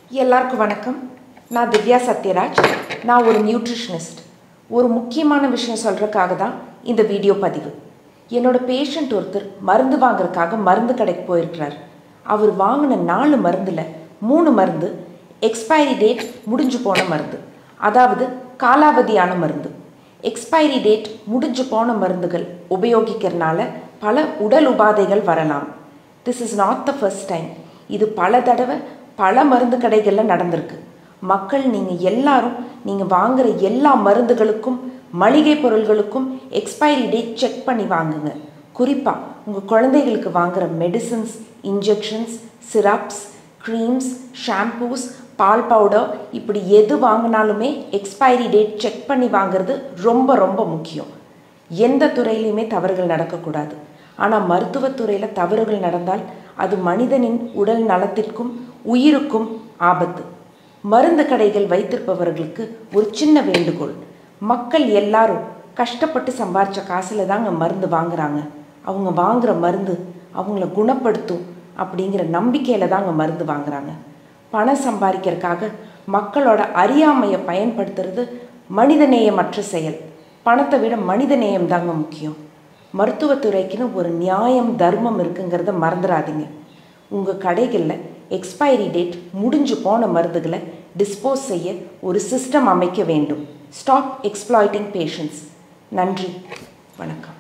எல்லாருக்கும் வணக்கம் நான் திவ்யா சத்யராஜ் நான் ஒரு நியூட்ரிஷனிஸ்ட் ஒரு முக்கியமான விஷயம் சொல்கிறதுக்காக தான் இந்த வீடியோ பதிவு என்னோட பேஷண்ட் ஒருத்தர் மருந்து வாங்குறதுக்காக மருந்து கடைக்கு போயிருக்கிறார் அவர் வாங்கின நாலு மருந்தில் மூணு மருந்து எக்ஸ்பைரி டேட் முடிஞ்சு போன மருந்து அதாவது காலாவதியான மருந்து எக்ஸ்பைரி டேட் முடிஞ்சு போன மருந்துகள் உபயோகிக்கிறனால பல உடல் உபாதைகள் வரலாம் this is not the first time இது பல தடவை பல மருந்து கடைகளில் நடந்திருக்கு மக்கள் நீங்கள் எல்லாரும் நீங்கள் வாங்குற எல்லா மருந்துகளுக்கும் மளிகை பொருள்களுக்கும் எக்ஸ்பைரி டேட் செக் பண்ணி வாங்குங்க குறிப்பாக உங்கள் குழந்தைகளுக்கு வாங்குற medicines injections syrups creams shampoos பால் பவுடர் இப்படி எது வாங்கினாலுமே எக்ஸ்பைரி டேட் செக் பண்ணி வாங்குறது ரொம்ப ரொம்ப முக்கியம் எந்த துறையிலையுமே தவறுகள் நடக்கக்கூடாது ஆனால் மருத்துவத்துறையில் தவறுகள் நடந்தால் அது மனிதனின் உடல் நலத்திற்கும் உயிருக்கும் ஆபத்து மருந்து கடைகள் வைத்திருப்பவர்களுக்கு ஒரு சின்ன வேண்டுகோள் மக்கள் எல்லாரும் கஷ்டப்பட்டு சம்பாரித்த காசில் தாங்க மருந்து வாங்குறாங்க அவங்க வாங்குற மருந்து அவங்கள குணப்படுத்தும் அப்படிங்கிற நம்பிக்கையில் தாங்க மருந்து வாங்குறாங்க பணம் சம்பாதிக்கிறதுக்காக மக்களோட அறியாமையை பயன்படுத்துறது மனிதநேயமற்ற செயல் பணத்தை விட மனிதநேயம் தாங்க முக்கியம் மருத்துவத்துறைக்குன்னு ஒரு நியாயம் தர்மம் இருக்குங்கிறத மறந்துடாதீங்க உங்கள் கடைகளில் எக்ஸ்பைரி டேட் முடிஞ்சு போன மருந்துகளை டிஸ்போஸ் செய்ய ஒரு சிஸ்டம் அமைக்க வேண்டும் ஸ்டாப் எக்ஸ்ப்ளாய்டிங் பேஷண்ட்ஸ் நன்றி வணக்கம்